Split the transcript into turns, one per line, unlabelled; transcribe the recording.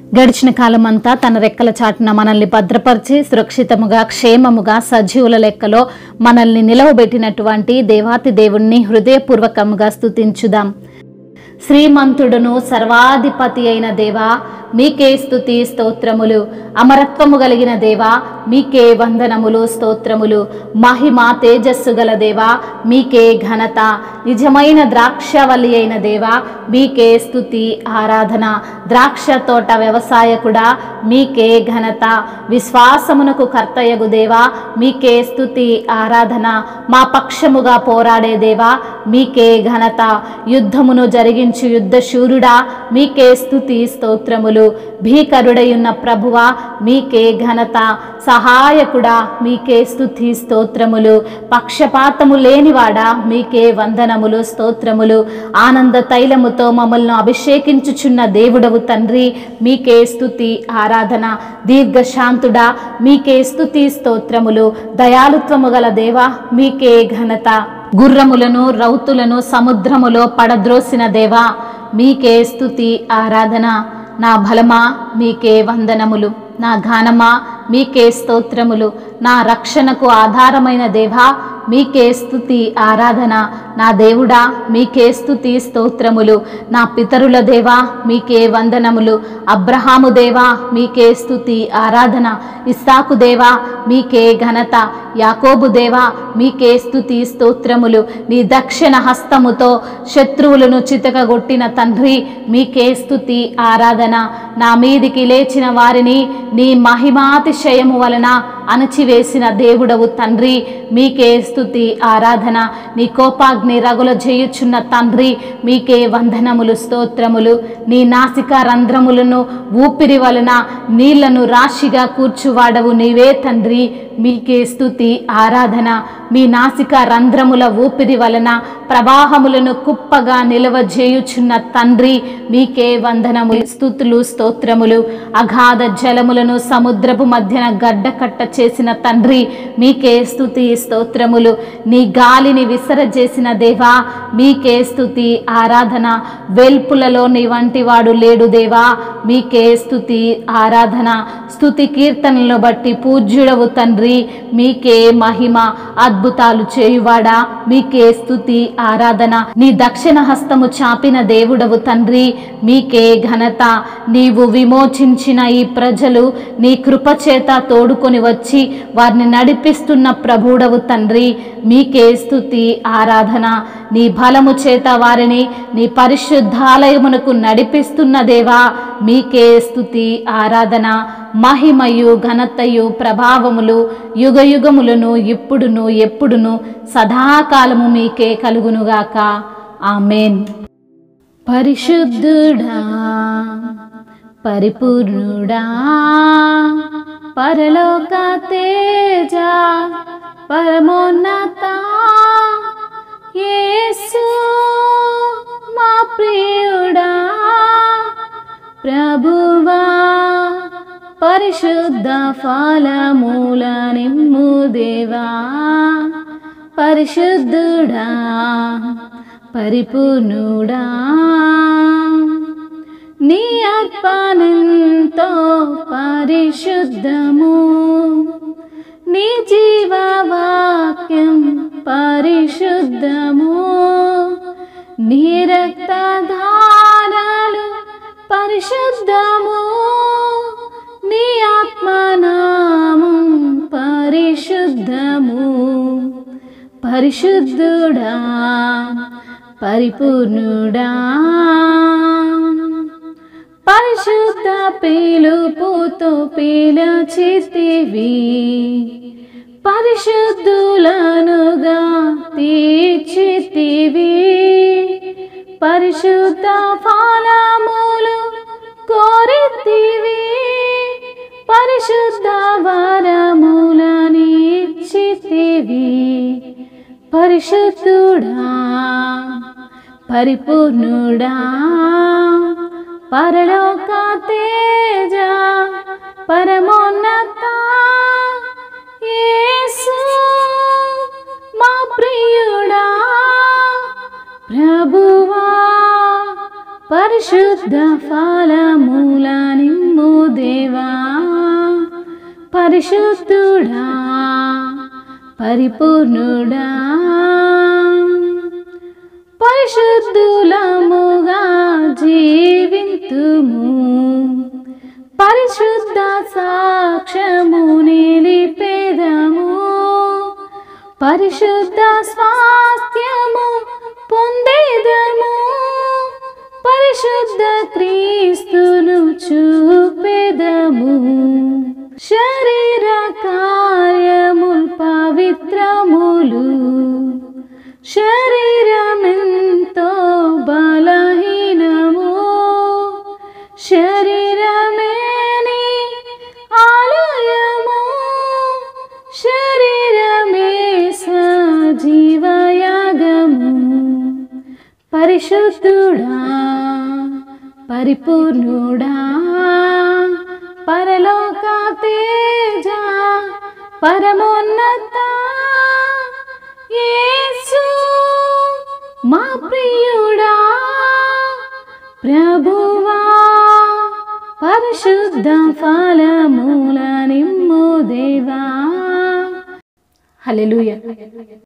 గడిచిన కాలమంతా తన రెక్కల చాటున మనల్ని భద్రపరిచి సురక్షితముగా క్షేమముగా సజీవుల లెక్కలో మనల్ని నిలవబెట్టినటువంటి దేవాతి దేవుణ్ణి హృదయపూర్వకముగా స్తుతించుదాం శ్రీమంతుడును సర్వాధిపతి అయిన దేవా మీకే స్తుతి స్తోత్రములు అమరత్వము కలిగిన దేవా మీకే వందనములు స్తోత్రములు మహిమ తేజస్సు గల దేవా మీకే ఘనత నిజమైన ద్రాక్షవల్లి అయిన దేవా మీకే స్తుతి ఆరాధన ద్రాక్ష తోట వ్యవసాయకుడా మీకే ఘనత విశ్వాసమునకు కర్తయగు దేవా మీకే స్తుతి ఆరాధన మా పక్షముగా పోరాడే దేవా మీకే ఘనత యుద్ధమును జరిగించు యుద్ధశూరుడా మీకే స్తుతి స్తోత్రములు భీకరుడయున్న ప్రభువా మీకే ఘనత సహాయకుడా మీకే స్తుతి స్తోత్రములు పక్షపాతము లేనివాడా మీకే వందనములు స్తోత్రములు ఆనంద తైలముతో మమ్మల్ని అభిషేకించుచున్న దేవుడవు తండ్రి మీకే స్తుతి ఆరాధన దీర్ఘశాంతుడా మీకే స్తుతి స్తోత్రములు దయాలుత్వము గల దేవా మీకే ఘనత గుర్రములను రౌతులను సముద్రములో పడద్రోసిన దేవా మీకే స్తుతి ఆరాధన నా బలమా మీకే వందనములు నా ఘానమా మీకే స్తోత్రములు నా రక్షణకు ఆధారమైన దేవా మీకే స్తుతి ఆరాధన నా దేవుడా మీకే స్తుతి స్తోత్రములు నా పితరుల దేవా మీకే వందనములు అబ్రహాము దేవా మీకే స్తుతి ఆరాధన ఇస్సాకు దేవా మీకే ఘనత యాకోబు దేవా మీకే స్తుతి స్తోత్రములు నీ దక్షిణ హస్తముతో శత్రువులను చితకగొట్టిన తండ్రి మీకే స్తుతి ఆరాధన నా మీదికి లేచిన వారిని నీ మహిమాతిశయము వలన అణచివేసిన దేవుడవు తండ్రి మీకే స్తుతి ఆరాధన నీ కోపాగ్ని రగుల చేయుచున్న తండ్రి మీకే వందనములు స్తోత్రములు నీ నాసిక రంధ్రములను ఊపిరి వలన నీళ్లను రాశిగా కూర్చువాడవు నీవే తండ్రి మీకే స్తుతి ఆరాధన మీ నాసిక రంధ్రముల ఊపిరి వలన ప్రవాహములను కుప్పగా నిలవజేయుచున్న తండ్రి మీకే వందనములు స్తుతులు స్తోత్రములు అగాధ జలములను సముద్రపు మధ్యన గడ్డకట్ట చేసిన తండ్రి మీకే స్తుతి స్తోత్రములు నీ గాలిని విసరజేసిన దేవా మీకే స్తుతి ఆరాధన వెల్పులలో నీ వంటి వాడు లేడు దేవా మీకే స్తుతి ఆరాధన స్తుతి కీర్తనలను బట్టి పూజ్యుడవు తండ్రి మీకే మహిమ అద్భుతాలు చేయువాడా మీకే స్తుతి ఆరాధన నీ దక్షిణ హస్తము చాపిన దేవుడవు తండ్రి మీకే ఘనత నీవు విమోచించిన ఈ ప్రజలు నీ కృపచేత తోడుకొని వచ్చి వారిని నడిపిస్తున్న ప్రభుడవు తండ్రి మీకే స్తుతి ఆరాధన నీ బలము చేత వారిని నీ పరిశుద్ధాలయమునకు నడిపిస్తున్న దేవా మీకే స్తుతి ఆరాధన మహిమయు ఘనతయు ప్రభావములు యుగ యుగములను ఇప్పుడును ఎప్పుడును సదాకాలము మీకే కలుగునుగాక ఆమెన్ పరిశుద్ధుడా పరిపూర్ణుడా పరలోక తేజ పరమోన్నత యేసు మా ప్రియుడా ప్రభువా పరిశుద్ధ ఫలమూల నిమ్ము దేవా పరిశుద్ధుడా పరిపూర్ణుడా నీ అర్పణంతో పరిశుద్ధము నీ జీవవాక్యం పరిశుద్ధము నీ రక్తధారాలు పరిశుద్ధము నీ ఆత్మనామం పరిశుద్ధము పరిశుద్ధుడా పరిపూర్ణుడా పరిశుద్ధ పిలుపుతో పిలచితివి పరిశుద్ధులనుగా తీర్చితివి పరిశుద్ధ ఫలములు కోరితివి పరిశుద్ధ వరములనిచ్చితివి పరిశుద్ధుడా పరిపూర్ణుడా పరలోక తేజ పరమోన్నత యేసు మా ప్రియుడా ప్రభువా పరిశుద్ధ ఫలమూల నిమ్ము పరిశుద్ధుడా పరిపూర్ణుడా పరిశుద్ధులముగా జీవింతుము పరిశుద్ధ సాక్ష్యము నిలిపేదము పరిశుద్ధ స్వాస్థ్యము పొందేదము పరిశుద్ధ క్రీస్తును చూపెదము శరీర కార్యముల్ పవిత్రములు శరీరమెంతో బలహీనము శరీరమేని ఆలయము శరీరమే సజీవయాగము పరిశుద్ధుడా పరిపూర్ణుడా పరలోక తేజ పరమోన్నత యేసు మా ప్రియుడా ప్రభువా పరిశుద్ధ ఫలమూల నిమ్ము దేవా హల్లెలూయా